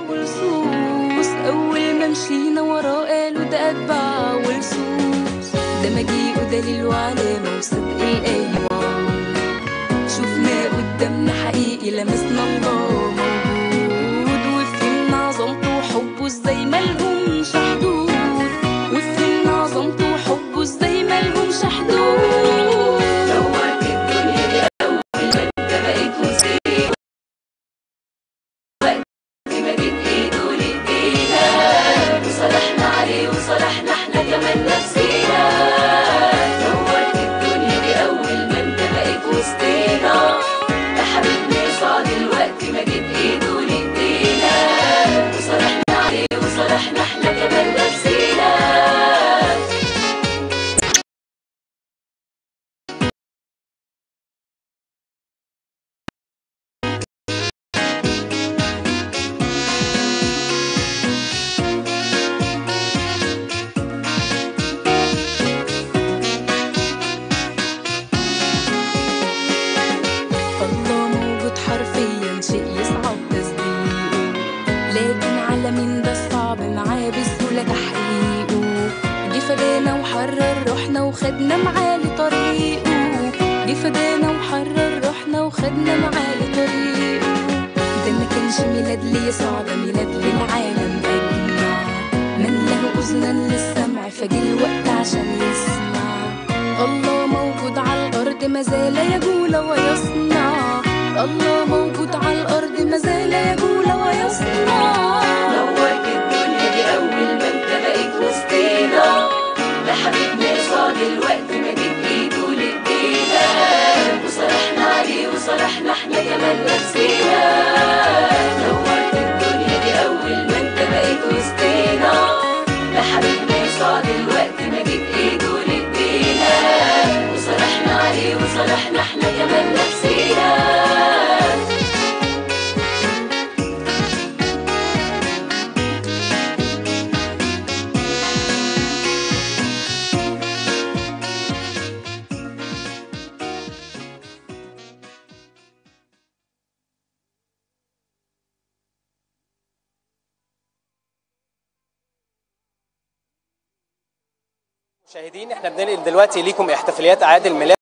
ولصوص أول ما مشينا وراه قالوا ده أتباع ولصوص ده مجيء دليل وعلامة وصدق الأيوة شفناه قدامنا حقيقي لمسنا الله موجود وفهمنا عظمته وحبه ازاي ملهمش حدود وفهمنا عظمته وحبه ازاي ملهمش حدود نورت الدنيا دي أول ما انت بقيت مصيبة وقت ما جيت ايده لإيدينا وصالحنا عليه وصالحنا احنا كمان نفسينا نورت الدنيا دي أول ما انت بقيت وسطينا يا حبيبنا صعد الوقت ما جيت ايده لإيدينا وصالحنا عليه وصالحنا احنا كمان نفسينا الله موجود حرفيا شيء يصعب تصديقه لكن على مين ده الصعب معاه بسهولة تحقيقه جه فدانا وحرر روحنا وخدنا معاه لطريقه جه فدانا وحرر روحنا وخدنا معاه لطريقه ده ما كانش ميلاد ليسوع ده ميلاد للعالم أجمع من له أذنا للسمع فجه الوقت عشان يسمع الله موجود على الأرض ما زال يجول ويصنع الله موجود على الأرض ما زال يجول ويصنع نورت الدنيا دي أول ما أنت بقيت وسطينا ده حبيبنا صاد الوقت ما جيت إيده لإيدينا وصالحنا عليه وصالحنا إحنا كمان نفسينا نورت الدنيا دي أول ما أنت بقيت وسطينا ده حبيبنا صاد الوقت ما جيت إيده لإيدينا وصالحنا عليه وصالحنا إحنا كمان نفسينا مشاهدين احنا بننقل دلوقتي ليكم احتفاليات اعياد الميلاد